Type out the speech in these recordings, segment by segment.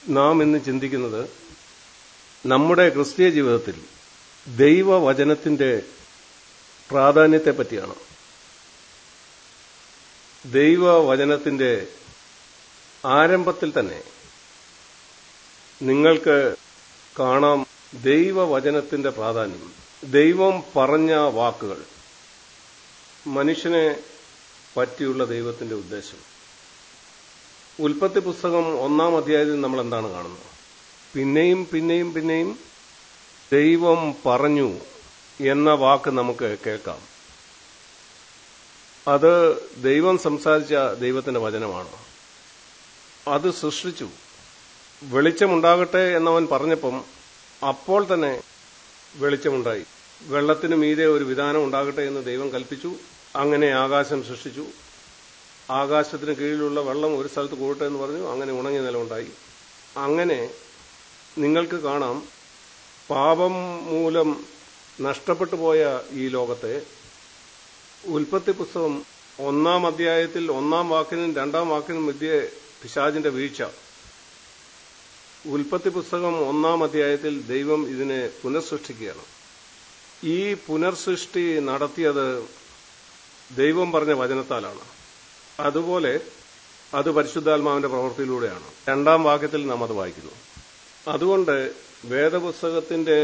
നാം ഇന്ന് ചിന്തിക്കുന്നത് നമ്മുടെ ക്രിസ്തീയ ജീവിതത്തിൽ ദൈവവചനത്തിന്റെ പ്രാധാന്യത്തെ പറ്റിയാണ് ദൈവവചനത്തിന്റെ ആരംഭത്തിൽ തന്നെ നിങ്ങൾക്ക് കാണാം ദൈവവചനത്തിന്റെ പ്രാധാന്യം ദൈവം പറഞ്ഞ വാക്കുകൾ മനുഷ്യനെ പറ്റിയുള്ള ദൈവത്തിന്റെ ഉദ്ദേശം ഉൽപ്പത്തി പുസ്തകം ഒന്നാം അധ്യായത്തിൽ നമ്മൾ എന്താണ് കാണുന്നത് പിന്നെയും പിന്നെയും പിന്നെയും ദൈവം പറഞ്ഞു എന്ന വാക്ക് നമുക്ക് കേൾക്കാം അത് ദൈവം സംസാരിച്ച ദൈവത്തിന്റെ വചനമാണ് അത് സൃഷ്ടിച്ചു വെളിച്ചമുണ്ടാകട്ടെ എന്നവൻ പറഞ്ഞപ്പം അപ്പോൾ തന്നെ വെളിച്ചമുണ്ടായി വെള്ളത്തിന് മീതെ ഒരു വിധാനം ഉണ്ടാകട്ടെ എന്ന് ദൈവം കൽപ്പിച്ചു അങ്ങനെ ആകാശം സൃഷ്ടിച്ചു ആകാശത്തിന് കീഴിലുള്ള വെള്ളം ഒരു സ്ഥലത്ത് കൂടട്ടെ എന്ന് പറഞ്ഞു അങ്ങനെ ഉണങ്ങിയ നിലമുണ്ടായി അങ്ങനെ നിങ്ങൾക്ക് കാണാം പാപം മൂലം നഷ്ടപ്പെട്ടു പോയ ഈ ലോകത്തെ ഉൽപ്പത്തി പുസ്തകം ഒന്നാം അധ്യായത്തിൽ ഒന്നാം വാക്കിനും രണ്ടാം വാക്കിനും മധ്യേ പിശാജിന്റെ വീഴ്ച ഉൽപ്പത്തി പുസ്തകം ഒന്നാം അധ്യായത്തിൽ ദൈവം ഇതിനെ പുനഃസൃഷ്ടിക്കുകയാണ് ഈ പുനർസൃഷ്ടി നടത്തിയത് ദൈവം പറഞ്ഞ വചനത്താലാണ് അതുപോലെ അത് പരിശുദ്ധാത്മാവിന്റെ പ്രവൃത്തിയിലൂടെയാണ് രണ്ടാം വാക്യത്തിൽ നാം അത് വായിക്കുന്നു അതുകൊണ്ട് വേദപുസ്തകത്തിന്റെ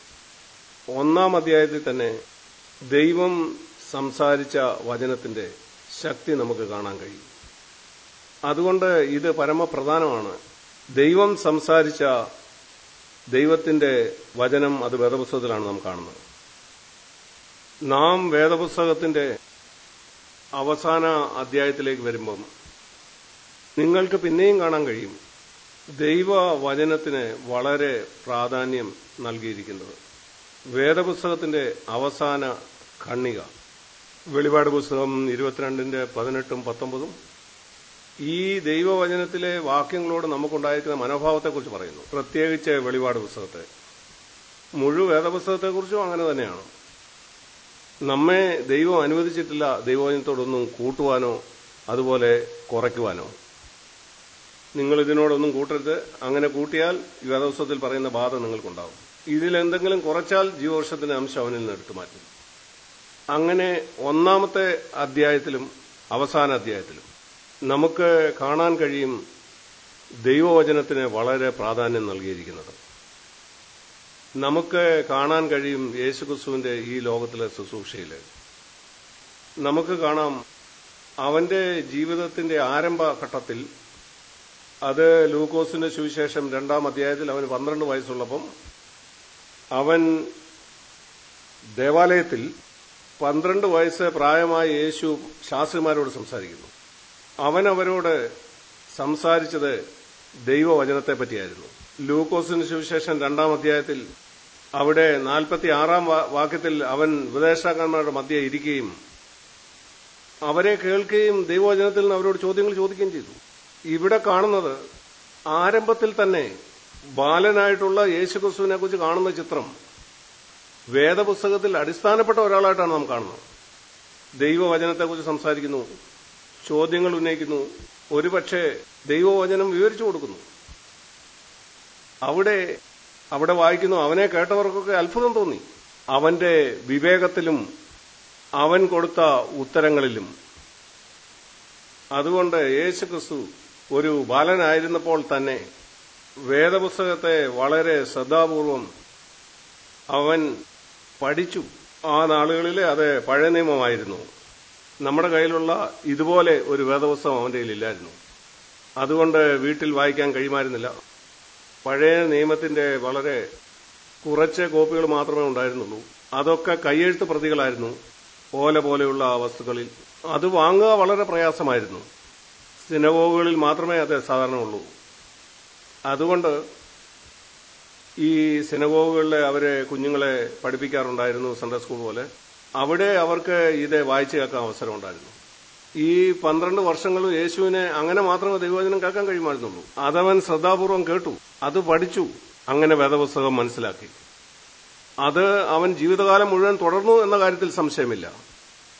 ഒന്നാം അധ്യായത്തിൽ തന്നെ ദൈവം സംസാരിച്ച വചനത്തിന്റെ ശക്തി നമുക്ക് കാണാൻ കഴിയും അതുകൊണ്ട് ഇത് പരമപ്രധാനമാണ് ദൈവം സംസാരിച്ച ദൈവത്തിന്റെ വചനം അത് വേദപുസ്തകത്തിലാണ് നാം കാണുന്നത് നാം വേദപുസ്തകത്തിന്റെ അവസാന അധ്യായത്തിലേക്ക് വരുമ്പം നിങ്ങൾക്ക് പിന്നെയും കാണാൻ കഴിയും ദൈവവചനത്തിന് വളരെ പ്രാധാന്യം നൽകിയിരിക്കുന്നത് വേദപുസ്തകത്തിന്റെ അവസാന ഖണ്ണിക വെളിപാട് പുസ്തകം ഇരുപത്തിരണ്ടിന്റെ പതിനെട്ടും പത്തൊമ്പതും ഈ ദൈവവചനത്തിലെ വാക്യങ്ങളോട് നമുക്കുണ്ടായിരിക്കുന്ന മനോഭാവത്തെക്കുറിച്ച് പറയുന്നു പ്രത്യേകിച്ച് വെളിപാട് പുസ്തകത്തെ മുഴു വേദപുസ്തകത്തെക്കുറിച്ചും അങ്ങനെ തന്നെയാണ് നമ്മെ ദൈവം അനുവദിച്ചിട്ടില്ല ദൈവവചനത്തോടൊന്നും കൂട്ടുവാനോ അതുപോലെ കുറയ്ക്കുവാനോ നിങ്ങൾ ഇതിനോടൊന്നും കൂട്ടരുത് അങ്ങനെ കൂട്ടിയാൽ ഈ വേദപുസ്തകത്തിൽ പറയുന്ന ബാധ നിങ്ങൾക്കുണ്ടാവും ഇതിലെന്തെങ്കിലും കുറച്ചാൽ ജീവവർഷത്തിന്റെ അംശം അവനിൽ നിന്ന് എടുത്തു മാറ്റും അങ്ങനെ ഒന്നാമത്തെ അധ്യായത്തിലും അവസാന അധ്യായത്തിലും നമുക്ക് കാണാൻ കഴിയും ദൈവവചനത്തിന് വളരെ പ്രാധാന്യം നൽകിയിരിക്കുന്നത് നമുക്ക് കാണാൻ കഴിയും യേശുക്രിസ്തുവിന്റെ ഈ ലോകത്തിലെ ശുശ്രൂഷയിൽ നമുക്ക് കാണാം അവന്റെ ജീവിതത്തിന്റെ ആരംഭഘട്ടത്തിൽ അത് ലൂക്കോസിന്റെ സുവിശേഷം രണ്ടാം അധ്യായത്തിൽ അവന് പന്ത്രണ്ട് വയസ്സുള്ളപ്പം അവൻ ദേവാലയത്തിൽ പന്ത്രണ്ട് വയസ്സ് പ്രായമായ യേശു ശാസ്ത്രിമാരോട് സംസാരിക്കുന്നു അവൻ അവരോട് സംസാരിച്ചത് ദൈവവചനത്തെ പറ്റിയായിരുന്നു ലൂക്കോസിന് സുവിശേഷം രണ്ടാം അധ്യായത്തിൽ അവിടെ നാൽപ്പത്തി ആറാം വാക്യത്തിൽ അവൻ ഉപദേഷ്ടാക്കന്മാരുടെ മധ്യ ഇരിക്കുകയും അവരെ കേൾക്കുകയും ദൈവവചനത്തിൽ നിന്ന് അവരോട് ചോദ്യങ്ങൾ ചോദിക്കുകയും ചെയ്തു ഇവിടെ കാണുന്നത് ആരംഭത്തിൽ തന്നെ ബാലനായിട്ടുള്ള യേശുക്രിസ്തുവിനെ കുറിച്ച് കാണുന്ന ചിത്രം വേദപുസ്തകത്തിൽ അടിസ്ഥാനപ്പെട്ട ഒരാളായിട്ടാണ് നാം കാണുന്നത് ദൈവവചനത്തെക്കുറിച്ച് സംസാരിക്കുന്നു ചോദ്യങ്ങൾ ഉന്നയിക്കുന്നു ഒരുപക്ഷെ ദൈവവചനം വിവരിച്ചു കൊടുക്കുന്നു അവിടെ അവിടെ വായിക്കുന്നു അവനെ കേട്ടവർക്കൊക്കെ അത്ഭുതം തോന്നി അവന്റെ വിവേകത്തിലും അവൻ കൊടുത്ത ഉത്തരങ്ങളിലും അതുകൊണ്ട് യേശുക്രിസ്തു ഒരു ബാലനായിരുന്നപ്പോൾ തന്നെ വേദപുസ്തകത്തെ വളരെ ശ്രദ്ധാപൂർവം അവൻ പഠിച്ചു ആ നാളുകളിൽ അത് പഴയ നിയമമായിരുന്നു നമ്മുടെ കയ്യിലുള്ള ഇതുപോലെ ഒരു വേദപുസ്തകം അവന്റെ കയ്യിലില്ലായിരുന്നു അതുകൊണ്ട് വീട്ടിൽ വായിക്കാൻ കഴിയുമായിരുന്നില്ല പഴയ നിയമത്തിന്റെ വളരെ കുറച്ച് കോപ്പികൾ മാത്രമേ ഉണ്ടായിരുന്നുള്ളൂ അതൊക്കെ കയ്യെഴുത്ത് പ്രതികളായിരുന്നു ഓല പോലെയുള്ള വസ്തുക്കളിൽ അത് വാങ്ങുക വളരെ പ്രയാസമായിരുന്നു സിനഗോഗുകളിൽ മാത്രമേ അത് സാധാരണ ഉള്ളൂ അതുകൊണ്ട് ഈ സിനഗോഗുകളിൽ അവരെ കുഞ്ഞുങ്ങളെ പഠിപ്പിക്കാറുണ്ടായിരുന്നു സൺഡേ സ്കൂൾ പോലെ അവിടെ അവർക്ക് ഇത് വായിച്ചു കേൾക്കാൻ അവസരമുണ്ടായിരുന്നു ഈ പന്ത്രണ്ട് വർഷങ്ങളും യേശുവിനെ അങ്ങനെ മാത്രമേ ദൈവവചനം കേൾക്കാൻ കഴിയുമായിരുന്നുള്ളൂ അതവൻ ശ്രദ്ധാപൂർവം കേട്ടു അത് പഠിച്ചു അങ്ങനെ വേദപുസ്തകം മനസ്സിലാക്കി അത് അവൻ ജീവിതകാലം മുഴുവൻ തുടർന്നു എന്ന കാര്യത്തിൽ സംശയമില്ല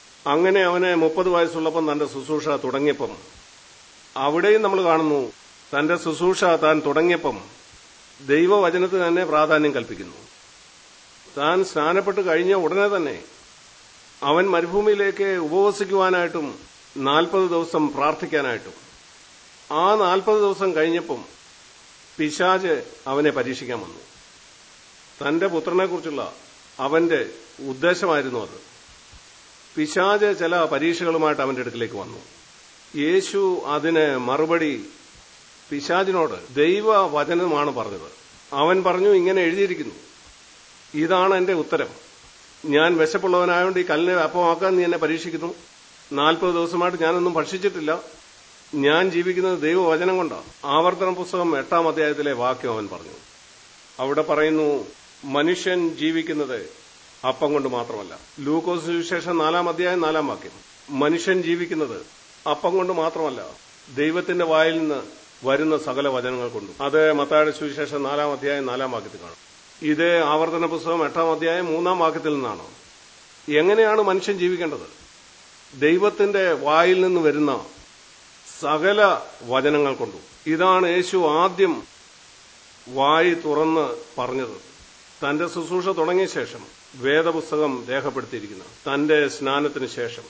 അങ്ങനെ അവന് മുപ്പത് വയസ്സുള്ളപ്പം തന്റെ ശുശ്രൂഷ തുടങ്ങിയപ്പം അവിടെയും നമ്മൾ കാണുന്നു തന്റെ ശുശ്രൂഷ താൻ തുടങ്ങിയപ്പം ദൈവവചനത്തിന് തന്നെ പ്രാധാന്യം കൽപ്പിക്കുന്നു താൻ സ്നാനപ്പെട്ട് കഴിഞ്ഞ ഉടനെ തന്നെ അവൻ മരുഭൂമിയിലേക്ക് ഉപവസിക്കുവാനായിട്ടും നാൽപ്പത് ദിവസം പ്രാർത്ഥിക്കാനായിട്ടും ആ നാൽപ്പത് ദിവസം കഴിഞ്ഞപ്പം പിശാജ് അവനെ പരീക്ഷിക്കാൻ വന്നു തന്റെ പുത്രനെക്കുറിച്ചുള്ള അവന്റെ ഉദ്ദേശമായിരുന്നു അത് പിശാജ് ചില പരീക്ഷകളുമായിട്ട് അവന്റെ അടുക്കിലേക്ക് വന്നു യേശു അതിന് മറുപടി പിശാജിനോട് ദൈവവചനമാണ് പറഞ്ഞത് അവൻ പറഞ്ഞു ഇങ്ങനെ എഴുതിയിരിക്കുന്നു ഇതാണ് എന്റെ ഉത്തരം ഞാൻ വിശപ്പുള്ളവനായോണ്ട് ഈ കല്ലിനെ അപ്പമാക്കാൻ നീ എന്നെ പരീക്ഷിക്കുന്നു നാൽപ്പത് ദിവസമായിട്ട് ഞാനൊന്നും ഭക്ഷിച്ചിട്ടില്ല ഞാൻ ജീവിക്കുന്നത് ദൈവവചനം കൊണ്ടാണ് ആവർത്തന പുസ്തകം എട്ടാം അധ്യായത്തിലെ വാക്യം അവൻ പറഞ്ഞു അവിടെ പറയുന്നു മനുഷ്യൻ ജീവിക്കുന്നത് അപ്പം കൊണ്ട് മാത്രമല്ല ലൂക്കോസ് സുവിശേഷം നാലാം അധ്യായം നാലാം വാക്യം മനുഷ്യൻ ജീവിക്കുന്നത് അപ്പം കൊണ്ട് മാത്രമല്ല ദൈവത്തിന്റെ വായിൽ നിന്ന് വരുന്ന സകല വചനങ്ങൾ കൊണ്ടും അത് മത്തായുടെ സുവിശേഷം നാലാം അധ്യായം നാലാം വാക്യത്തിൽ കാണും ഇത് ആവർത്തന പുസ്തകം എട്ടാം അധ്യായം മൂന്നാം വാക്യത്തിൽ നിന്നാണ് എങ്ങനെയാണ് മനുഷ്യൻ ജീവിക്കേണ്ടത് ദൈവത്തിന്റെ വായിൽ നിന്ന് വരുന്ന സകല വചനങ്ങൾ കൊണ്ടും ഇതാണ് യേശു ആദ്യം വായി തുറന്ന് പറഞ്ഞത് തന്റെ ശുശ്രൂഷ തുടങ്ങിയ ശേഷം വേദപുസ്തകം രേഖപ്പെടുത്തിയിരിക്കുന്നു തന്റെ സ്നാനത്തിന് ശേഷം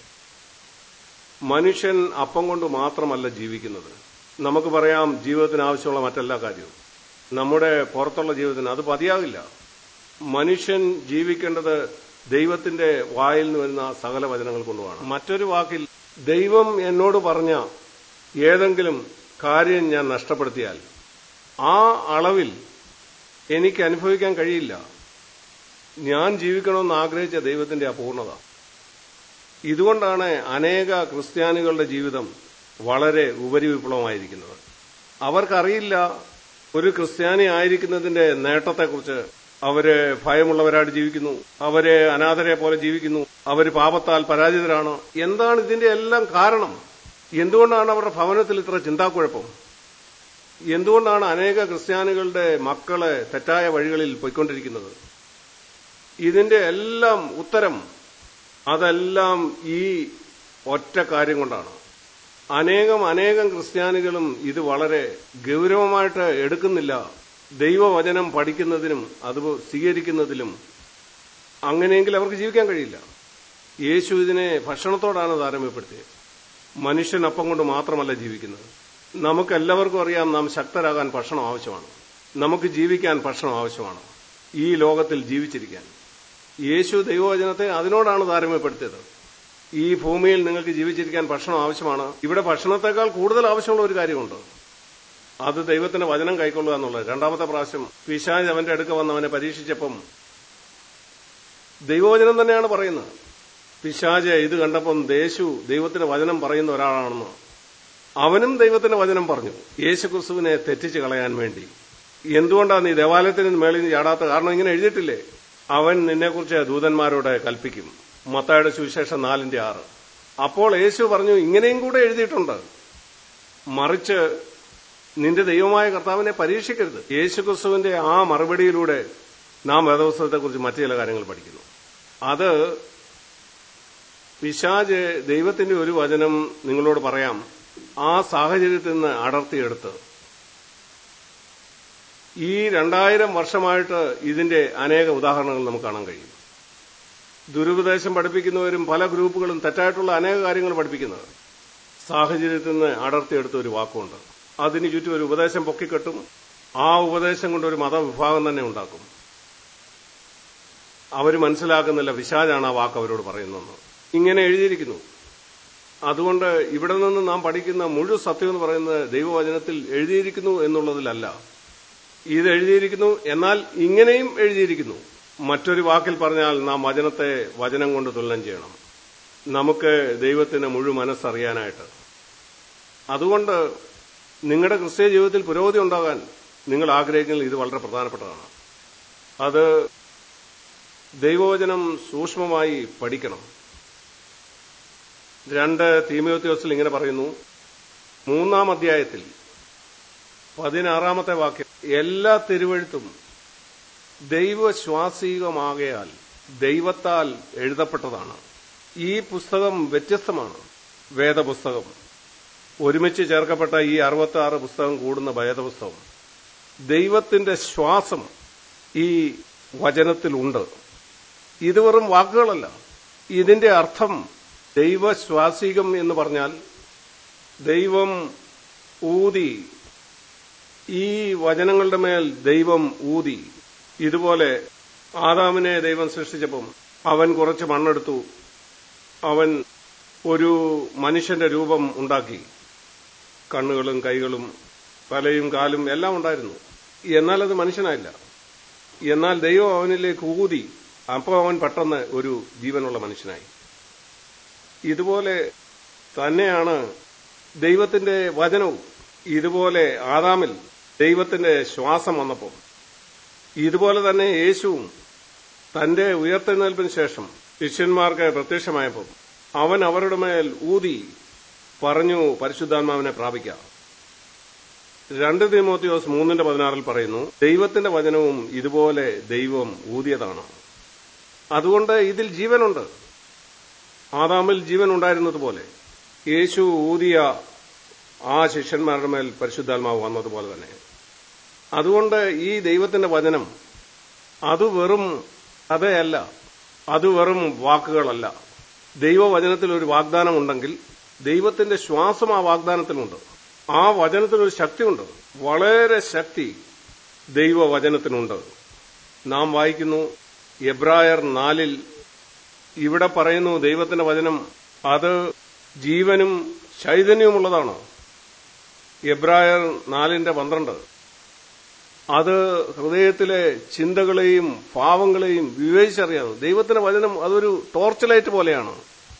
മനുഷ്യൻ അപ്പം കൊണ്ട് മാത്രമല്ല ജീവിക്കുന്നത് നമുക്ക് പറയാം ജീവിതത്തിന് ആവശ്യമുള്ള മറ്റെല്ലാ കാര്യവും നമ്മുടെ പുറത്തുള്ള ജീവിതത്തിന് അത് മതിയാകില്ല മനുഷ്യൻ ജീവിക്കേണ്ടത് ദൈവത്തിന്റെ വായിൽ നിന്ന് വരുന്ന സകല വചനങ്ങൾ കൊണ്ടുമാണ് മറ്റൊരു വാക്കിൽ ദൈവം എന്നോട് പറഞ്ഞ ഏതെങ്കിലും കാര്യം ഞാൻ നഷ്ടപ്പെടുത്തിയാൽ ആ അളവിൽ എനിക്ക് അനുഭവിക്കാൻ കഴിയില്ല ഞാൻ ജീവിക്കണമെന്ന് ആഗ്രഹിച്ച ദൈവത്തിന്റെ അപൂർണത ഇതുകൊണ്ടാണ് അനേക ക്രിസ്ത്യാനികളുടെ ജീവിതം വളരെ ഉപരിവിപ്ലവമായിരിക്കുന്നത് അവർക്കറിയില്ല ഒരു ക്രിസ്ത്യാനി ആയിരിക്കുന്നതിന്റെ നേട്ടത്തെക്കുറിച്ച് അവര് ഭയമുള്ളവരായിട്ട് ജീവിക്കുന്നു അവര് അനാഥരെ പോലെ ജീവിക്കുന്നു അവര് പാപത്താൽ പരാജിതരാണ് എന്താണ് ഇതിന്റെ എല്ലാം കാരണം എന്തുകൊണ്ടാണ് അവരുടെ ഭവനത്തിൽ ഇത്ര ചിന്താക്കുഴപ്പം എന്തുകൊണ്ടാണ് അനേക ക്രിസ്ത്യാനികളുടെ മക്കളെ തെറ്റായ വഴികളിൽ പോയിക്കൊണ്ടിരിക്കുന്നത് ഇതിന്റെ എല്ലാം ഉത്തരം അതെല്ലാം ഈ ഒറ്റ കാര്യം കൊണ്ടാണ് അനേകം അനേകം ക്രിസ്ത്യാനികളും ഇത് വളരെ ഗൗരവമായിട്ട് എടുക്കുന്നില്ല ദൈവവചനം പഠിക്കുന്നതിനും അത് സ്വീകരിക്കുന്നതിലും അങ്ങനെയെങ്കിൽ അവർക്ക് ജീവിക്കാൻ കഴിയില്ല യേശു ഇതിനെ ഭക്ഷണത്തോടാണ് താരമ്യപ്പെടുത്തിയത് മനുഷ്യൻ അപ്പം കൊണ്ട് മാത്രമല്ല ജീവിക്കുന്നത് നമുക്കെല്ലാവർക്കും അറിയാം നാം ശക്തരാകാൻ ഭക്ഷണം ആവശ്യമാണ് നമുക്ക് ജീവിക്കാൻ ഭക്ഷണം ആവശ്യമാണ് ഈ ലോകത്തിൽ ജീവിച്ചിരിക്കാൻ യേശു ദൈവവചനത്തെ അതിനോടാണ് താരമ്യപ്പെടുത്തിയത് ഈ ഭൂമിയിൽ നിങ്ങൾക്ക് ജീവിച്ചിരിക്കാൻ ഭക്ഷണം ആവശ്യമാണ് ഇവിടെ ഭക്ഷണത്തെക്കാൾ കൂടുതൽ ആവശ്യമുള്ള ഒരു കാര്യമുണ്ട് അത് ദൈവത്തിന്റെ വചനം കൈക്കൊള്ളുക എന്നുള്ളത് രണ്ടാമത്തെ പ്രാവശ്യം പിശാജ് അവന്റെ അടുക്ക വന്ന് അവനെ പരീക്ഷിച്ചപ്പം ദൈവവചനം തന്നെയാണ് പറയുന്നത് പിശാജ് ഇത് കണ്ടപ്പം ദേശു ദൈവത്തിന്റെ വചനം പറയുന്ന ഒരാളാണെന്ന് അവനും ദൈവത്തിന്റെ വചനം പറഞ്ഞു യേശു ക്രിസ്തുവിനെ തെറ്റിച്ച് കളയാൻ വേണ്ടി എന്തുകൊണ്ടാണ് നീ ദേവാലയത്തിന് മേളിൽ നിന്ന് ചാടാത്ത കാരണം ഇങ്ങനെ എഴുതിയിട്ടില്ലേ അവൻ നിന്നെക്കുറിച്ച് ദൂതന്മാരോട് കൽപ്പിക്കും മത്തായുടെ സുവിശേഷം നാലിന്റെ ആറ് അപ്പോൾ യേശു പറഞ്ഞു ഇങ്ങനെയും കൂടെ എഴുതിയിട്ടുണ്ട് മറിച്ച് നിന്റെ ദൈവമായ കർത്താവിനെ പരീക്ഷിക്കരുത് യേശു ക്രിസ്തുവിന്റെ ആ മറുപടിയിലൂടെ നാം വേദപുസ്തകത്തെക്കുറിച്ച് മറ്റു ചില കാര്യങ്ങൾ പഠിക്കുന്നു അത് പിശാജ് ദൈവത്തിന്റെ ഒരു വചനം നിങ്ങളോട് പറയാം ആ സാഹചര്യത്തിൽ നിന്ന് അടർത്തിയെടുത്ത് ഈ രണ്ടായിരം വർഷമായിട്ട് ഇതിന്റെ അനേക ഉദാഹരണങ്ങൾ നമുക്ക് കാണാൻ കഴിയും ദുരുപദേശം പഠിപ്പിക്കുന്നവരും പല ഗ്രൂപ്പുകളും തെറ്റായിട്ടുള്ള അനേക കാര്യങ്ങൾ പഠിപ്പിക്കുന്നത് സാഹചര്യത്തിൽ നിന്ന് അടർത്തിയെടുത്ത ഒരു വാക്കുണ്ട് അതിന് ചുറ്റും ഒരു ഉപദേശം പൊക്കിക്കെട്ടും ആ ഉപദേശം കൊണ്ട് ഒരു മതവിഭാഗം തന്നെ ഉണ്ടാക്കും അവർ മനസ്സിലാക്കുന്നില്ല വിശാലാണ് ആ വാക്ക് അവരോട് പറയുന്നതെന്ന് ഇങ്ങനെ എഴുതിയിരിക്കുന്നു അതുകൊണ്ട് ഇവിടെ നിന്ന് നാം പഠിക്കുന്ന മുഴുവൻ സത്യം എന്ന് പറയുന്നത് ദൈവവചനത്തിൽ എഴുതിയിരിക്കുന്നു എന്നുള്ളതിലല്ല ഇത് എഴുതിയിരിക്കുന്നു എന്നാൽ ഇങ്ങനെയും എഴുതിയിരിക്കുന്നു മറ്റൊരു വാക്കിൽ പറഞ്ഞാൽ നാം വചനത്തെ വചനം കൊണ്ട് തുലനം ചെയ്യണം നമുക്ക് ദൈവത്തിന് മുഴുവൻ മനസ്സറിയാനായിട്ട് അതുകൊണ്ട് നിങ്ങളുടെ ക്രിസ്തീയ ജീവിതത്തിൽ പുരോഗതി ഉണ്ടാകാൻ നിങ്ങൾ ആഗ്രഹിക്കുന്നത് ഇത് വളരെ പ്രധാനപ്പെട്ടതാണ് അത് ദൈവവചനം സൂക്ഷ്മമായി പഠിക്കണം രണ്ട് തീമയോത്യോസിൽ ഇങ്ങനെ പറയുന്നു മൂന്നാം അധ്യായത്തിൽ പതിനാറാമത്തെ വാക്യം എല്ലാ തിരുവഴുത്തും ദൈവശ്വാസികമാകയാൽ ദൈവത്താൽ എഴുതപ്പെട്ടതാണ് ഈ പുസ്തകം വ്യത്യസ്തമാണ് വേദപുസ്തകം ഒരുമിച്ച് ചേർക്കപ്പെട്ട ഈ അറുപത്തി ആറ് പുസ്തകം കൂടുന്ന വേദപുസ്തകം ദൈവത്തിന്റെ ശ്വാസം ഈ വചനത്തിലുണ്ട് ഇത് വെറും വാക്കുകളല്ല ഇതിന്റെ അർത്ഥം ദൈവശ്വാസികം എന്ന് പറഞ്ഞാൽ ദൈവം ഊതി ഈ വചനങ്ങളുടെ മേൽ ദൈവം ഊതി ഇതുപോലെ ആദാമിനെ ദൈവം സൃഷ്ടിച്ചപ്പം അവൻ കുറച്ച് മണ്ണെടുത്തു അവൻ ഒരു മനുഷ്യന്റെ രൂപം ഉണ്ടാക്കി കണ്ണുകളും കൈകളും തലയും കാലും എല്ലാം ഉണ്ടായിരുന്നു എന്നാൽ അത് മനുഷ്യനായില്ല എന്നാൽ ദൈവം അവനിലേക്ക് ഊതി അപ്പോൾ അവൻ പെട്ടെന്ന് ഒരു ജീവനുള്ള മനുഷ്യനായി ഇതുപോലെ തന്നെയാണ് ദൈവത്തിന്റെ വചനവും ഇതുപോലെ ആദാമിൽ ദൈവത്തിന്റെ ശ്വാസം വന്നപ്പോൾ ഇതുപോലെ തന്നെ യേശുവും തന്റെ ഉയർത്തെഴുന്നേൽപ്പിന് ശേഷം ശിഷ്യന്മാർക്ക് പ്രത്യക്ഷമായപ്പോൾ അവൻ അവരുടെ മേൽ ഊതി പറഞ്ഞു പരിശുദ്ധാത്മാവിനെ പ്രാപിക്കാം രണ്ട് തിമോത്തിയോസ് മൂന്നിന്റെ പതിനാറിൽ പറയുന്നു ദൈവത്തിന്റെ വചനവും ഇതുപോലെ ദൈവം ഊതിയതാണ് അതുകൊണ്ട് ഇതിൽ ജീവനുണ്ട് ആദാമിൽ ജീവൻ ഉണ്ടായിരുന്നതുപോലെ യേശു ഊതിയ ആ ശിഷ്യന്മാരുടെ മേൽ പരിശുദ്ധാത്മാവ് വന്നതുപോലെ തന്നെ അതുകൊണ്ട് ഈ ദൈവത്തിന്റെ വചനം അത് വെറും കഥയല്ല അത് വെറും വാക്കുകളല്ല ദൈവവചനത്തിൽ ഒരു വാഗ്ദാനം ഉണ്ടെങ്കിൽ ദൈവത്തിന്റെ ശ്വാസം ആ വാഗ്ദാനത്തിലുണ്ട് ആ വചനത്തിനൊരു ശക്തിയുണ്ട് വളരെ ശക്തി ദൈവവചനത്തിനുണ്ട് നാം വായിക്കുന്നു എബ്രായർ നാലിൽ ഇവിടെ പറയുന്നു ദൈവത്തിന്റെ വചനം അത് ജീവനും ചൈതന്യവുമുള്ളതാണ് എബ്രായർ നാലിന്റെ പന്ത്രണ്ട് അത് ഹൃദയത്തിലെ ചിന്തകളെയും ഭാവങ്ങളെയും വിവേചിച്ചറിയാതെ ദൈവത്തിന്റെ വചനം അതൊരു ടോർച്ച് ലൈറ്റ് പോലെയാണ്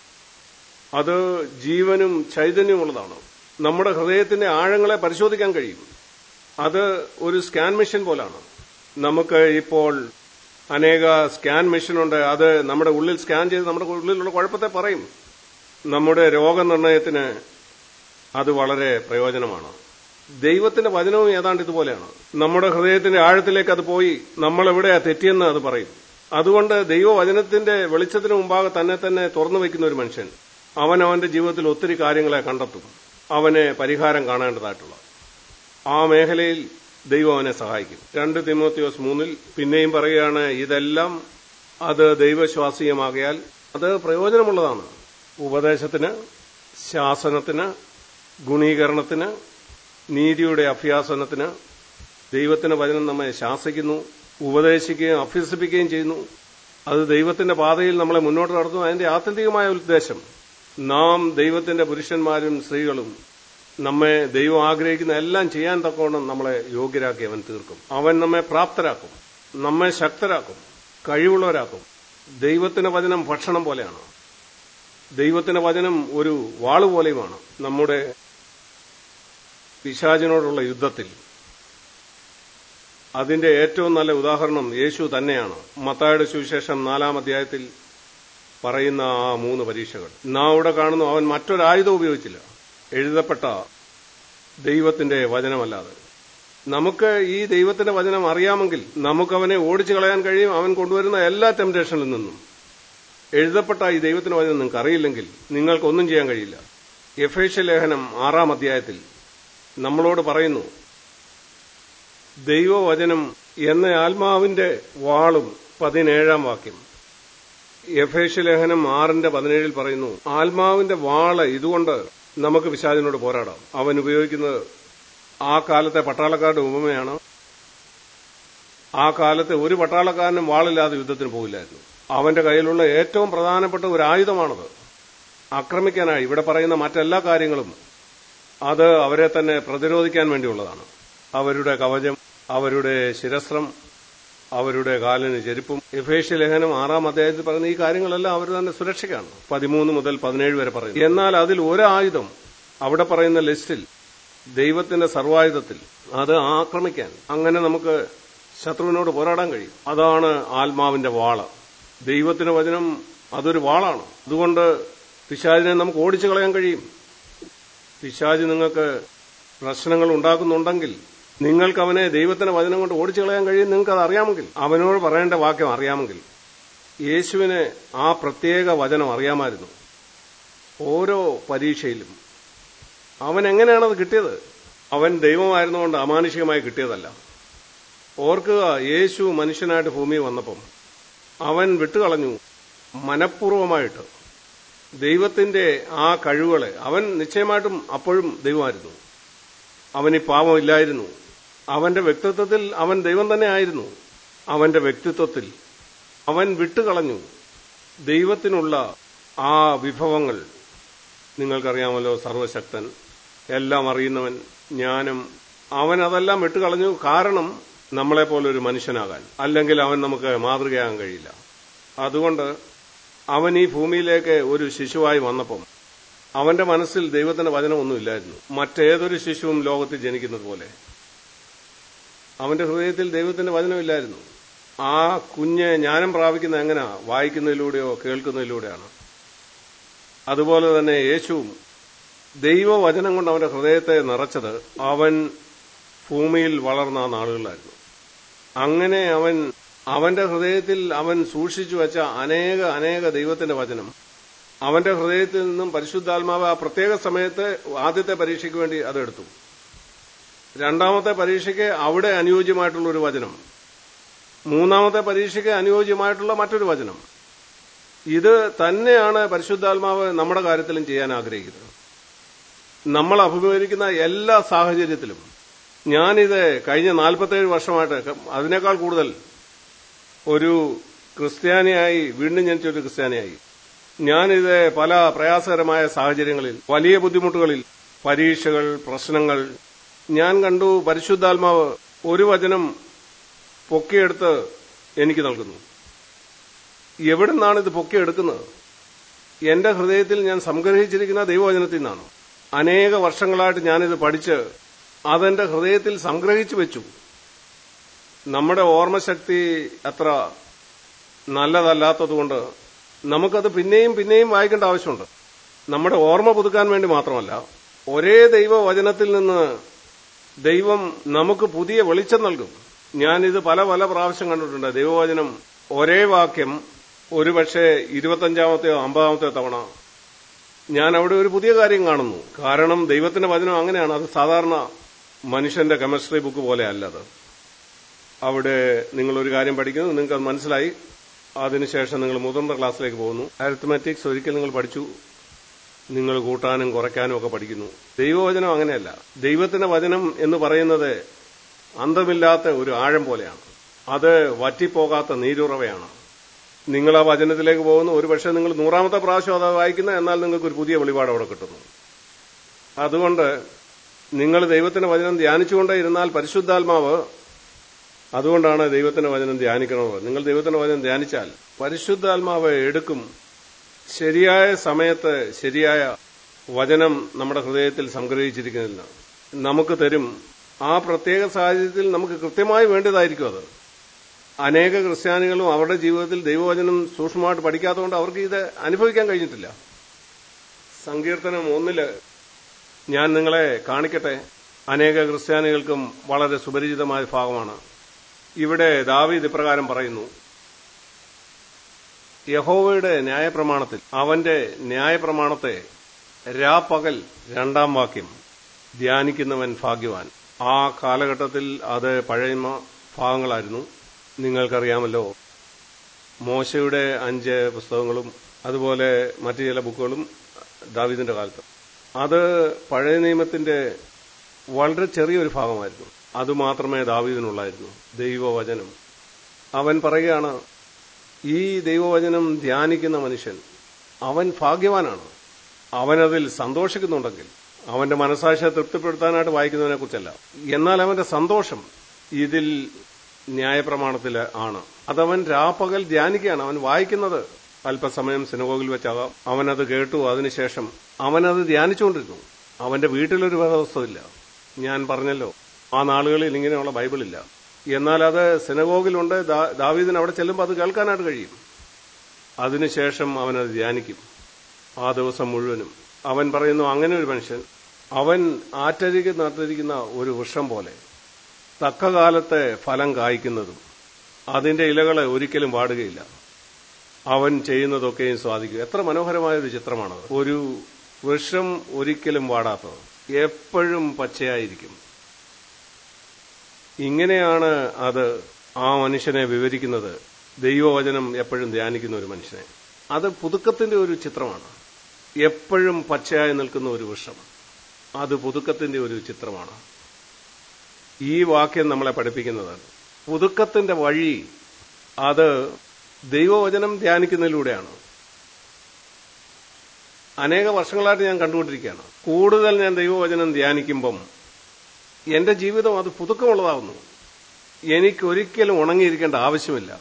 അത് ജീവനും ചൈതന്യമുള്ളതാണ് നമ്മുടെ ഹൃദയത്തിന്റെ ആഴങ്ങളെ പരിശോധിക്കാൻ കഴിയും അത് ഒരു സ്കാൻ മെഷീൻ പോലാണ് നമുക്ക് ഇപ്പോൾ അനേക സ്കാൻ മെഷീനുണ്ട് അത് നമ്മുടെ ഉള്ളിൽ സ്കാൻ ചെയ്ത് നമ്മുടെ ഉള്ളിലുള്ള കുഴപ്പത്തെ പറയും നമ്മുടെ രോഗനിർണയത്തിന് അത് വളരെ പ്രയോജനമാണ് ദൈവത്തിന്റെ വചനവും ഏതാണ്ട് ഇതുപോലെയാണ് നമ്മുടെ ഹൃദയത്തിന്റെ ആഴത്തിലേക്ക് അത് പോയി നമ്മൾ എവിടെയാ തെറ്റിയെന്ന് അത് പറയും അതുകൊണ്ട് ദൈവവചനത്തിന്റെ വെളിച്ചത്തിന് മുമ്പാകെ തന്നെ തന്നെ തുറന്നു വയ്ക്കുന്ന ഒരു മനുഷ്യൻ അവൻ അവന്റെ ജീവിതത്തിൽ ഒത്തിരി കാര്യങ്ങളെ കണ്ടെത്തും അവന് പരിഹാരം കാണേണ്ടതായിട്ടുള്ള ആ മേഖലയിൽ ദൈവം അവനെ സഹായിക്കും രണ്ട് തിമോത്തിയോസ് മൂന്നിൽ പിന്നെയും പറയുകയാണ് ഇതെല്ലാം അത് ദൈവശ്വാസീയമാകിയാൽ അത് പ്രയോജനമുള്ളതാണ് ഉപദേശത്തിന് ശാസനത്തിന് ഗുണീകരണത്തിന് നീതിയുടെ അഭ്യാസനത്തിന് ദൈവത്തിന്റെ വചനം നമ്മെ ശാസിക്കുന്നു ഉപദേശിക്കുകയും അഭ്യസിപ്പിക്കുകയും ചെയ്യുന്നു അത് ദൈവത്തിന്റെ പാതയിൽ നമ്മളെ മുന്നോട്ട് നടത്തുന്നു അതിന്റെ ആത്യന്തികമായ ഉദ്ദേശം നാം ദൈവത്തിന്റെ പുരുഷന്മാരും സ്ത്രീകളും നമ്മെ ദൈവം ആഗ്രഹിക്കുന്ന എല്ലാം ചെയ്യാൻ തക്കവണ്ണം നമ്മളെ യോഗ്യരാക്കി അവൻ തീർക്കും അവൻ നമ്മെ പ്രാപ്തരാക്കും നമ്മെ ശക്തരാക്കും കഴിവുള്ളവരാക്കും ദൈവത്തിന്റെ വചനം ഭക്ഷണം പോലെയാണ് ദൈവത്തിന്റെ വചനം ഒരു വാള് പോലെയുമാണ് നമ്മുടെ പിശാചിനോടുള്ള യുദ്ധത്തിൽ അതിന്റെ ഏറ്റവും നല്ല ഉദാഹരണം യേശു തന്നെയാണ് മത്തായുടെ സുവിശേഷം നാലാം അധ്യായത്തിൽ പറയുന്ന ആ മൂന്ന് പരീക്ഷകൾ നാം അവിടെ കാണുന്നു അവൻ മറ്റൊരായുധം ഉപയോഗിച്ചില്ല എഴുതപ്പെട്ട ദൈവത്തിന്റെ വചനമല്ലാതെ നമുക്ക് ഈ ദൈവത്തിന്റെ വചനം അറിയാമെങ്കിൽ നമുക്കവനെ ഓടിച്ചു കളയാൻ കഴിയും അവൻ കൊണ്ടുവരുന്ന എല്ലാ ടെംപ്ടേഷനിൽ നിന്നും എഴുതപ്പെട്ട ഈ ദൈവത്തിന്റെ വചനം നിങ്ങൾക്ക് അറിയില്ലെങ്കിൽ നിങ്ങൾക്കൊന്നും ചെയ്യാൻ കഴിയില്ല യഫേഷ്യ ലേഖനം ആറാം അധ്യായത്തിൽ നമ്മളോട് പറയുന്നു ദൈവവചനം എന്ന ആത്മാവിന്റെ വാളും പതിനേഴാം വാക്യം യഫേഷ്യ ലേഖനം ആറിന്റെ പതിനേഴിൽ പറയുന്നു ആത്മാവിന്റെ വാള് ഇതുകൊണ്ട് നമുക്ക് പിശാചിനോട് പോരാടാം അവൻ ഉപയോഗിക്കുന്നത് ആ കാലത്തെ പട്ടാളക്കാരുടെ ഉപമയാണ് ആ കാലത്തെ ഒരു പട്ടാളക്കാരനും വാളില്ലാതെ യുദ്ധത്തിന് പോകില്ലായിരുന്നു അവന്റെ കയ്യിലുള്ള ഏറ്റവും പ്രധാനപ്പെട്ട ഒരു ആയുധമാണത് ആക്രമിക്കാനായി ഇവിടെ പറയുന്ന മറ്റെല്ലാ കാര്യങ്ങളും അത് അവരെ തന്നെ പ്രതിരോധിക്കാൻ വേണ്ടിയുള്ളതാണ് അവരുടെ കവചം അവരുടെ ശിരസ്ത്രം അവരുടെ കാലിന് ചെരുപ്പും എഫേഷ്യ ലേഖനം ആറാം അധ്യായത്തിൽ പറയുന്ന ഈ കാര്യങ്ങളെല്ലാം അവർ തന്നെ സുരക്ഷയ്ക്കാണ് പതിമൂന്ന് മുതൽ പതിനേഴ് വരെ പറയുന്നു എന്നാൽ അതിൽ ഒരു ആയുധം അവിടെ പറയുന്ന ലിസ്റ്റിൽ ദൈവത്തിന്റെ സർവായുധത്തിൽ അത് ആക്രമിക്കാൻ അങ്ങനെ നമുക്ക് ശത്രുവിനോട് പോരാടാൻ കഴിയും അതാണ് ആത്മാവിന്റെ വാള് ദൈവത്തിന്റെ വചനം അതൊരു വാളാണ് അതുകൊണ്ട് പിശാചിനെ നമുക്ക് ഓടിച്ചു കളയാൻ കഴിയും പിശാജ് നിങ്ങൾക്ക് പ്രശ്നങ്ങൾ ഉണ്ടാക്കുന്നുണ്ടെങ്കിൽ നിങ്ങൾക്ക് അവനെ ദൈവത്തിന്റെ വചനം കൊണ്ട് ഓടിച്ചു കളയാൻ കഴിയും നിങ്ങൾക്ക് അത് അറിയാമെങ്കിൽ അവനോട് പറയേണ്ട വാക്യം അറിയാമെങ്കിൽ യേശുവിന് ആ പ്രത്യേക വചനം അറിയാമായിരുന്നു ഓരോ പരീക്ഷയിലും അവൻ എങ്ങനെയാണത് കിട്ടിയത് അവൻ ദൈവമായിരുന്നുകൊണ്ട് അമാനുഷികമായി കിട്ടിയതല്ല ഓർക്കുക യേശു മനുഷ്യനായിട്ട് ഭൂമിയിൽ വന്നപ്പം അവൻ വിട്ടുകളഞ്ഞു മനഃപൂർവമായിട്ട് ദൈവത്തിന്റെ ആ കഴിവുകളെ അവൻ നിശ്ചയമായിട്ടും അപ്പോഴും ദൈവമായിരുന്നു അവന് ഈ പാപമില്ലായിരുന്നു അവന്റെ വ്യക്തിത്വത്തിൽ അവൻ ദൈവം തന്നെ ആയിരുന്നു അവന്റെ വ്യക്തിത്വത്തിൽ അവൻ വിട്ടുകളഞ്ഞു ദൈവത്തിനുള്ള ആ വിഭവങ്ങൾ നിങ്ങൾക്കറിയാമല്ലോ സർവശക്തൻ എല്ലാം അറിയുന്നവൻ ജ്ഞാനം അവൻ അതെല്ലാം വിട്ടുകളഞ്ഞു കാരണം നമ്മളെപ്പോലെ ഒരു മനുഷ്യനാകാൻ അല്ലെങ്കിൽ അവൻ നമുക്ക് മാതൃകയാകാൻ കഴിയില്ല അതുകൊണ്ട് അവൻ ഈ ഭൂമിയിലേക്ക് ഒരു ശിശുവായി വന്നപ്പം അവന്റെ മനസ്സിൽ ദൈവത്തിന്റെ വചനമൊന്നുമില്ലായിരുന്നു മറ്റേതൊരു ശിശുവും ലോകത്തിൽ ജനിക്കുന്നത് പോലെ അവന്റെ ഹൃദയത്തിൽ ദൈവത്തിന്റെ വചനമില്ലായിരുന്നു ആ കുഞ്ഞ് ജ്ഞാനം പ്രാപിക്കുന്ന എങ്ങനെയാ വായിക്കുന്നതിലൂടെയോ കേൾക്കുന്നതിലൂടെയാണ് അതുപോലെ തന്നെ യേശുവും ദൈവവചനം കൊണ്ട് അവന്റെ ഹൃദയത്തെ നിറച്ചത് അവൻ ഭൂമിയിൽ വളർന്ന ആ നാളുകളിലായിരുന്നു അങ്ങനെ അവൻ അവന്റെ ഹൃദയത്തിൽ അവൻ സൂക്ഷിച്ചു വെച്ച അനേക അനേക ദൈവത്തിന്റെ വചനം അവന്റെ ഹൃദയത്തിൽ നിന്നും പരിശുദ്ധാത്മാവ് ആ പ്രത്യേക സമയത്ത് ആദ്യത്തെ പരീക്ഷയ്ക്ക് വേണ്ടി അതെടുത്തു രണ്ടാമത്തെ പരീക്ഷയ്ക്ക് അവിടെ അനുയോജ്യമായിട്ടുള്ള ഒരു വചനം മൂന്നാമത്തെ പരീക്ഷയ്ക്ക് അനുയോജ്യമായിട്ടുള്ള മറ്റൊരു വചനം ഇത് തന്നെയാണ് പരിശുദ്ധാത്മാവ് നമ്മുടെ കാര്യത്തിലും ചെയ്യാൻ ആഗ്രഹിക്കുന്നത് നമ്മൾ അഭിമുഖീകരിക്കുന്ന എല്ലാ സാഹചര്യത്തിലും ഞാനിത് കഴിഞ്ഞ നാൽപ്പത്തേഴ് വർഷമായിട്ട് അതിനേക്കാൾ കൂടുതൽ ഒരു ക്രിസ്ത്യാനിയായി വീണ്ടും ജനിച്ച ഒരു ക്രിസ്ത്യാനിയായി ഞാനിത് പല പ്രയാസകരമായ സാഹചര്യങ്ങളിൽ വലിയ ബുദ്ധിമുട്ടുകളിൽ പരീക്ഷകൾ പ്രശ്നങ്ങൾ ഞാൻ കണ്ടു പരിശുദ്ധാത്മാവ് ഒരു വചനം പൊക്കിയെടുത്ത് എനിക്ക് നൽകുന്നു എവിടെ നിന്നാണ് ഇത് പൊക്കിയെടുക്കുന്നത് എന്റെ ഹൃദയത്തിൽ ഞാൻ സംഗ്രഹിച്ചിരിക്കുന്ന ദൈവവചനത്തിൽ നിന്നാണ് അനേക വർഷങ്ങളായിട്ട് ഞാനിത് പഠിച്ച് അതെന്റെ ഹൃദയത്തിൽ സംഗ്രഹിച്ചു വെച്ചു നമ്മുടെ ഓർമ്മശക്തി അത്ര നല്ലതല്ലാത്തതുകൊണ്ട് നമുക്കത് പിന്നെയും പിന്നെയും വായിക്കേണ്ട ആവശ്യമുണ്ട് നമ്മുടെ ഓർമ്മ പുതുക്കാൻ വേണ്ടി മാത്രമല്ല ഒരേ ദൈവവചനത്തിൽ നിന്ന് ദൈവം നമുക്ക് പുതിയ വെളിച്ചം നൽകും ഞാനിത് പല പല പ്രാവശ്യം കണ്ടിട്ടുണ്ട് ദൈവവചനം ഒരേ വാക്യം ഒരുപക്ഷെ ഇരുപത്തഞ്ചാമത്തെയോ അമ്പതാമത്തെയോ തവണ ഞാൻ അവിടെ ഒരു പുതിയ കാര്യം കാണുന്നു കാരണം ദൈവത്തിന്റെ വചനം അങ്ങനെയാണ് അത് സാധാരണ മനുഷ്യന്റെ കെമിസ്ട്രി ബുക്ക് പോലെ അല്ലത് അവിടെ നിങ്ങളൊരു കാര്യം പഠിക്കുന്നു നിങ്ങൾക്ക് അത് മനസ്സിലായി അതിനുശേഷം നിങ്ങൾ മുതിർന്ന ക്ലാസ്സിലേക്ക് പോകുന്നു അരിത്മാറ്റിക്സ് ഒരിക്കൽ നിങ്ങൾ പഠിച്ചു നിങ്ങൾ കൂട്ടാനും കുറയ്ക്കാനും ഒക്കെ പഠിക്കുന്നു ദൈവവചനം അങ്ങനെയല്ല ദൈവത്തിന്റെ വചനം എന്ന് പറയുന്നത് അന്തമില്ലാത്ത ഒരു ആഴം പോലെയാണ് അത് വറ്റിപ്പോകാത്ത നീരുറവയാണ് നിങ്ങൾ ആ വചനത്തിലേക്ക് പോകുന്നു ഒരു പക്ഷേ നിങ്ങൾ നൂറാമത്തെ പ്രാവശ്യം അത് വായിക്കുന്ന എന്നാൽ നിങ്ങൾക്ക് ഒരു പുതിയ വെളിപാട് അവിടെ കിട്ടുന്നു അതുകൊണ്ട് നിങ്ങൾ ദൈവത്തിന്റെ വചനം ധ്യാനിച്ചുകൊണ്ടേ ഇരുന്നാൽ പരിശുദ്ധാത്മാവ് അതുകൊണ്ടാണ് ദൈവത്തിന്റെ വചനം ധ്യാനിക്കണമെന്ന് നിങ്ങൾ ദൈവത്തിന്റെ വചനം ധ്യാനിച്ചാൽ പരിശുദ്ധാത്മാവ് എടുക്കും ശരിയായ സമയത്ത് ശരിയായ വചനം നമ്മുടെ ഹൃദയത്തിൽ സംഗ്രഹിച്ചിരിക്കുന്നില്ല നമുക്ക് തരും ആ പ്രത്യേക സാഹചര്യത്തിൽ നമുക്ക് കൃത്യമായി വേണ്ടതായിരിക്കും അത് അനേക ക്രിസ്ത്യാനികളും അവരുടെ ജീവിതത്തിൽ ദൈവവചനം സൂക്ഷ്മമായിട്ട് പഠിക്കാത്തതുകൊണ്ട് അവർക്ക് ഇത് അനുഭവിക്കാൻ കഴിഞ്ഞിട്ടില്ല സങ്കീർത്തനം ഒന്നില് ഞാൻ നിങ്ങളെ കാണിക്കട്ടെ അനേക ക്രിസ്ത്യാനികൾക്കും വളരെ സുപരിചിതമായ ഭാഗമാണ് ഇവിടെ ദാവീദ് ഇപ്രകാരം പറയുന്നു യഹോവയുടെ ന്യായപ്രമാണത്തിൽ അവന്റെ ന്യായപ്രമാണത്തെ രാപ്പകൽ രണ്ടാം വാക്യം ധ്യാനിക്കുന്നവൻ ഭാഗ്യവാൻ ആ കാലഘട്ടത്തിൽ അത് പഴയ ഭാഗങ്ങളായിരുന്നു നിങ്ങൾക്കറിയാമല്ലോ മോശയുടെ അഞ്ച് പുസ്തകങ്ങളും അതുപോലെ മറ്റു ചില ബുക്കുകളും ദാവീദിന്റെ കാലത്ത് അത് പഴയ നിയമത്തിന്റെ വളരെ ചെറിയൊരു ഭാഗമായിരുന്നു അതുമാത്രമേ ദാവീദിനുള്ളായിരുന്നു ദൈവവചനം അവൻ പറയുകയാണ് ഈ ദൈവവചനം ധ്യാനിക്കുന്ന മനുഷ്യൻ അവൻ ഭാഗ്യവാനാണ് അവനതിൽ സന്തോഷിക്കുന്നുണ്ടെങ്കിൽ അവന്റെ മനസാക്ഷിയെ തൃപ്തിപ്പെടുത്താനായിട്ട് വായിക്കുന്നതിനെ കുറിച്ചല്ല എന്നാൽ അവന്റെ സന്തോഷം ഇതിൽ ന്യായപ്രമാണത്തിൽ ആണ് അതവൻ രാപ്പകൽ ധ്യാനിക്കുകയാണ് അവൻ വായിക്കുന്നത് അല്പസമയം സിനഗോഗിൽ വെച്ചാകാം അവനത് കേട്ടു അതിനുശേഷം അവനത് ധ്യാനിച്ചുകൊണ്ടിരുന്നു അവന്റെ വീട്ടിലൊരു വേദവസ്തുവില്ല ഞാൻ പറഞ്ഞല്ലോ ആ നാളുകളിൽ ഇങ്ങനെയുള്ള ബൈബിളില്ല എന്നാൽ അത് സിനഗോഗിലുണ്ട് ദാവീദിന് അവിടെ ചെല്ലുമ്പോൾ അത് കേൾക്കാനായിട്ട് കഴിയും അതിനുശേഷം അവനത് ധ്യാനിക്കും ആ ദിവസം മുഴുവനും അവൻ പറയുന്നു അങ്ങനെ ഒരു മനുഷ്യൻ അവൻ ആറ്റരികെ നട്ടിരിക്കുന്ന ഒരു വൃക്ഷം പോലെ തക്ക കാലത്തെ ഫലം കായ്ക്കുന്നതും അതിന്റെ ഇലകളെ ഒരിക്കലും വാടുകയില്ല അവൻ ചെയ്യുന്നതൊക്കെയും സ്വാധിക്കും എത്ര മനോഹരമായ ഒരു ചിത്രമാണത് ഒരു വൃക്ഷം ഒരിക്കലും വാടാത്തത് എപ്പോഴും പച്ചയായിരിക്കും ഇങ്ങനെയാണ് അത് ആ മനുഷ്യനെ വിവരിക്കുന്നത് ദൈവവചനം എപ്പോഴും ധ്യാനിക്കുന്ന ഒരു മനുഷ്യനെ അത് പുതുക്കത്തിന്റെ ഒരു ചിത്രമാണ് എപ്പോഴും പച്ചയായി നിൽക്കുന്ന ഒരു വൃക്ഷം അത് പുതുക്കത്തിന്റെ ഒരു ചിത്രമാണ് ഈ വാക്യം നമ്മളെ പഠിപ്പിക്കുന്നതാണ് പുതുക്കത്തിന്റെ വഴി അത് ദൈവവചനം ധ്യാനിക്കുന്നതിലൂടെയാണ് അനേക വർഷങ്ങളായിട്ട് ഞാൻ കണ്ടുകൊണ്ടിരിക്കുകയാണ് കൂടുതൽ ഞാൻ ദൈവവചനം ധ്യാനിക്കുമ്പം എന്റെ ജീവിതം അത് പുതുക്കമുള്ളതാവുന്നു എനിക്കൊരിക്കലും ഉണങ്ങിയിരിക്കേണ്ട ആവശ്യമില്ല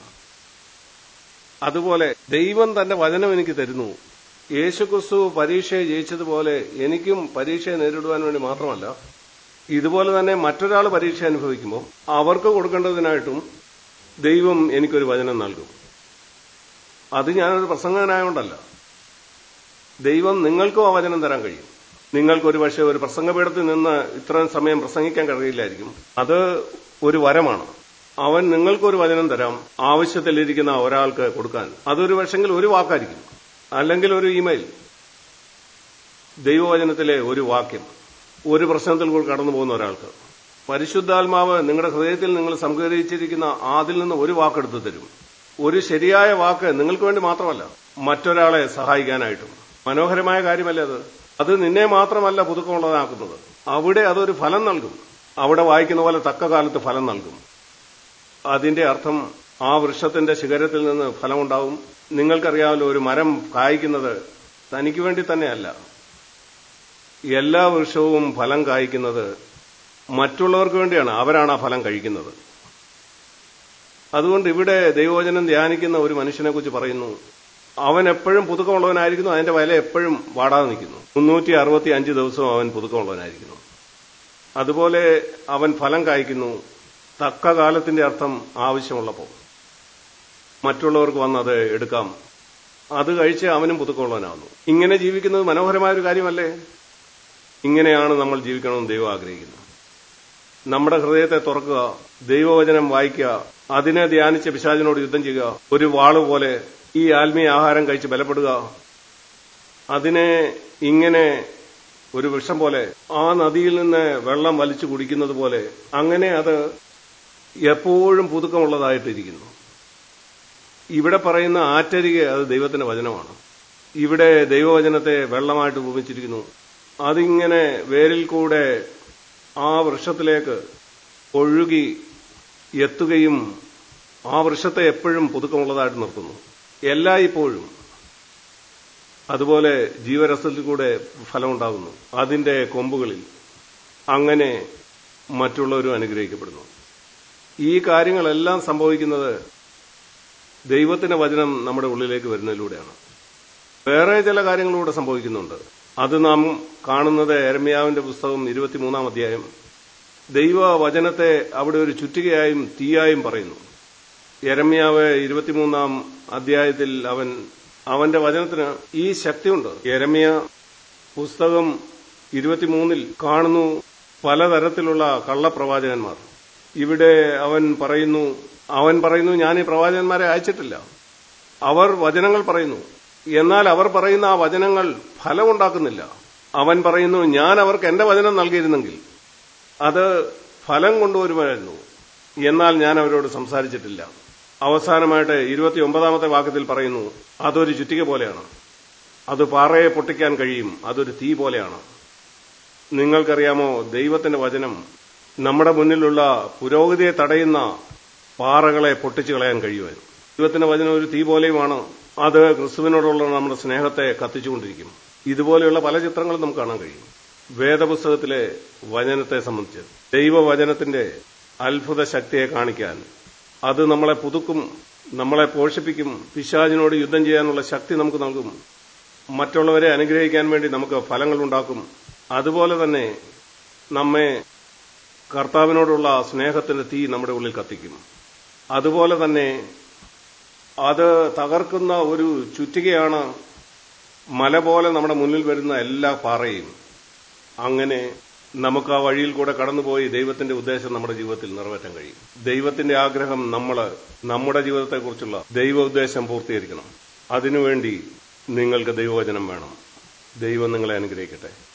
അതുപോലെ ദൈവം തന്റെ വചനം എനിക്ക് തരുന്നു യേശുക്രിസ്തു പരീക്ഷയെ ജയിച്ചതുപോലെ എനിക്കും പരീക്ഷയെ നേരിടുവാൻ വേണ്ടി മാത്രമല്ല ഇതുപോലെ തന്നെ മറ്റൊരാൾ പരീക്ഷ അനുഭവിക്കുമ്പോൾ അവർക്ക് കൊടുക്കേണ്ടതിനായിട്ടും ദൈവം എനിക്കൊരു വചനം നൽകും അത് ഞാനൊരു പ്രസംഗനായോണ്ടല്ല ദൈവം നിങ്ങൾക്കും ആ വചനം തരാൻ കഴിയും നിങ്ങൾക്കൊരു പക്ഷേ ഒരു പ്രസംഗപീഠത്തിൽ നിന്ന് ഇത്രയും സമയം പ്രസംഗിക്കാൻ കഴിയില്ലായിരിക്കും അത് ഒരു വരമാണ് അവൻ നിങ്ങൾക്കൊരു വചനം തരാം ആവശ്യത്തിലിരിക്കുന്ന ഒരാൾക്ക് കൊടുക്കാൻ അതൊരു പക്ഷെങ്കിൽ ഒരു വാക്കായിരിക്കും അല്ലെങ്കിൽ ഒരു ഇമെയിൽ ദൈവവചനത്തിലെ ഒരു വാക്യം ഒരു പ്രശ്നത്തിൽ കൂടി കടന്നു പോകുന്ന ഒരാൾക്ക് പരിശുദ്ധാത്മാവ് നിങ്ങളുടെ ഹൃദയത്തിൽ നിങ്ങൾ സംഗ്രഹിച്ചിരിക്കുന്ന അതിൽ നിന്ന് ഒരു വാക്കെടുത്ത് തരും ഒരു ശരിയായ വാക്ക് നിങ്ങൾക്ക് വേണ്ടി മാത്രമല്ല മറ്റൊരാളെ സഹായിക്കാനായിട്ടും മനോഹരമായ കാര്യമല്ലേ അത് അത് നിന്നെ മാത്രമല്ല പുതുക്കമുള്ളതാക്കുന്നത് അവിടെ അതൊരു ഫലം നൽകും അവിടെ വായിക്കുന്ന പോലെ തക്ക കാലത്ത് ഫലം നൽകും അതിന്റെ അർത്ഥം ആ വൃക്ഷത്തിന്റെ ശിഖരത്തിൽ നിന്ന് ഫലമുണ്ടാവും നിങ്ങൾക്കറിയാമല്ലോ ഒരു മരം കായ്ക്കുന്നത് തനിക്ക് വേണ്ടി തന്നെയല്ല എല്ലാ വൃക്ഷവും ഫലം കായ്ക്കുന്നത് മറ്റുള്ളവർക്ക് വേണ്ടിയാണ് അവരാണ് ആ ഫലം കഴിക്കുന്നത് അതുകൊണ്ട് ഇവിടെ ദൈവവചനം ധ്യാനിക്കുന്ന ഒരു മനുഷ്യനെ കുറിച്ച് പറയുന്നു അവൻ എപ്പോഴും പുതുക്കമുള്ളവനായിരിക്കുന്നു അതിന്റെ വില എപ്പോഴും വാടാതെ നിൽക്കുന്നു മുന്നൂറ്റി അറുപത്തി അഞ്ച് ദിവസവും അവൻ പുതുക്കമുള്ളവനായിരിക്കുന്നു അതുപോലെ അവൻ ഫലം കായ്ക്കുന്നു തക്ക കാലത്തിന്റെ അർത്ഥം ആവശ്യമുള്ളപ്പോൾ മറ്റുള്ളവർക്ക് വന്ന് അത് എടുക്കാം അത് കഴിച്ച് അവനും പുതുക്കമുള്ളവനാകുന്നു ഇങ്ങനെ ജീവിക്കുന്നത് മനോഹരമായ ഒരു കാര്യമല്ലേ ഇങ്ങനെയാണ് നമ്മൾ ജീവിക്കണമെന്ന് ദൈവം ആഗ്രഹിക്കുന്നത് നമ്മുടെ ഹൃദയത്തെ തുറക്കുക ദൈവവചനം വായിക്കുക അതിനെ ധ്യാനിച്ച് പിശാചിനോട് യുദ്ധം ചെയ്യുക ഒരു വാള് പോലെ ഈ ആത്മീയ ആഹാരം കഴിച്ച് ബലപ്പെടുക അതിനെ ഇങ്ങനെ ഒരു വൃക്ഷം പോലെ ആ നദിയിൽ നിന്ന് വെള്ളം വലിച്ചു കുടിക്കുന്നത് പോലെ അങ്ങനെ അത് എപ്പോഴും പുതുക്കമുള്ളതായിട്ടിരിക്കുന്നു ഇവിടെ പറയുന്ന ആറ്റരികെ അത് ദൈവത്തിന്റെ വചനമാണ് ഇവിടെ ദൈവവചനത്തെ വെള്ളമായിട്ട് ഉപമിച്ചിരിക്കുന്നു അതിങ്ങനെ വേരിൽ കൂടെ ആ വൃക്ഷത്തിലേക്ക് ഒഴുകി എത്തുകയും ആ വൃക്ഷത്തെ എപ്പോഴും പുതുക്കമുള്ളതായിട്ട് നിർത്തുന്നു എല്ലായ്പ്പോഴും അതുപോലെ ജീവരസത്തിൽ കൂടെ ഫലമുണ്ടാകുന്നു അതിന്റെ കൊമ്പുകളിൽ അങ്ങനെ മറ്റുള്ളവരും അനുഗ്രഹിക്കപ്പെടുന്നു ഈ കാര്യങ്ങളെല്ലാം സംഭവിക്കുന്നത് ദൈവത്തിന്റെ വചനം നമ്മുടെ ഉള്ളിലേക്ക് വരുന്നതിലൂടെയാണ് വേറെ ചില കാര്യങ്ങളിലൂടെ സംഭവിക്കുന്നുണ്ട് അത് നാം കാണുന്നത് എരമ്യാവിന്റെ പുസ്തകം ഇരുപത്തിമൂന്നാം അധ്യായം ദൈവ വചനത്തെ അവിടെ ഒരു ചുറ്റികയായും തീയായും പറയുന്നു എരമ്യാവ് ഇരുപത്തിമൂന്നാം അധ്യായത്തിൽ അവൻ അവന്റെ വചനത്തിന് ഈ ശക്തിയുണ്ട് എരമ്യ പുസ്തകം ഇരുപത്തിമൂന്നിൽ കാണുന്നു പലതരത്തിലുള്ള കള്ളപ്രവാചകന്മാർ ഇവിടെ അവൻ പറയുന്നു അവൻ പറയുന്നു ഞാൻ ഈ പ്രവാചകന്മാരെ അയച്ചിട്ടില്ല അവർ വചനങ്ങൾ പറയുന്നു എന്നാൽ അവർ പറയുന്ന ആ വചനങ്ങൾ ഫലമുണ്ടാക്കുന്നില്ല അവൻ പറയുന്നു ഞാൻ അവർക്ക് എന്റെ വചനം നൽകിയിരുന്നെങ്കിൽ അത് ഫലം കൊണ്ടുവരുമായിരുന്നു എന്നാൽ ഞാൻ അവരോട് സംസാരിച്ചിട്ടില്ല അവസാനമായിട്ട് ഇരുപത്തി ഒമ്പതാമത്തെ വാക്യത്തിൽ പറയുന്നു അതൊരു ചുറ്റിക പോലെയാണ് അത് പാറയെ പൊട്ടിക്കാൻ കഴിയും അതൊരു തീ പോലെയാണ് നിങ്ങൾക്കറിയാമോ ദൈവത്തിന്റെ വചനം നമ്മുടെ മുന്നിലുള്ള പുരോഗതിയെ തടയുന്ന പാറകളെ പൊട്ടിച്ചു കളയാൻ കഴിയുമായിരുന്നു ദൈവത്തിന്റെ വചനം ഒരു തീ പോലെയുമാണ് അത് ക്രിസ്തുവിനോടുള്ള നമ്മുടെ സ്നേഹത്തെ കത്തിച്ചുകൊണ്ടിരിക്കും ഇതുപോലെയുള്ള പല ചിത്രങ്ങളും നമുക്ക് കാണാൻ കഴിയും വേദപുസ്തകത്തിലെ വചനത്തെ സംബന്ധിച്ച് ദൈവവചനത്തിന്റെ അത്ഭുത ശക്തിയെ കാണിക്കാൻ അത് നമ്മളെ പുതുക്കും നമ്മളെ പോഷിപ്പിക്കും പിശാചിനോട് യുദ്ധം ചെയ്യാനുള്ള ശക്തി നമുക്ക് നൽകും മറ്റുള്ളവരെ അനുഗ്രഹിക്കാൻ വേണ്ടി നമുക്ക് ഫലങ്ങൾ ഉണ്ടാക്കും അതുപോലെ തന്നെ നമ്മെ കർത്താവിനോടുള്ള സ്നേഹത്തിന്റെ തീ നമ്മുടെ ഉള്ളിൽ കത്തിക്കും അതുപോലെ തന്നെ അത് തകർക്കുന്ന ഒരു ചുറ്റികയാണ് മല പോലെ നമ്മുടെ മുന്നിൽ വരുന്ന എല്ലാ പാറയും അങ്ങനെ നമുക്ക് ആ വഴിയിൽ കൂടെ കടന്നുപോയി ദൈവത്തിന്റെ ഉദ്ദേശം നമ്മുടെ ജീവിതത്തിൽ നിറവേറ്റാൻ കഴിയും ദൈവത്തിന്റെ ആഗ്രഹം നമ്മൾ നമ്മുടെ ജീവിതത്തെക്കുറിച്ചുള്ള ദൈവ ഉദ്ദേശം പൂർത്തീകരിക്കണം അതിനുവേണ്ടി നിങ്ങൾക്ക് ദൈവവചനം വേണം ദൈവം നിങ്ങളെ അനുഗ്രഹിക്കട്ടെ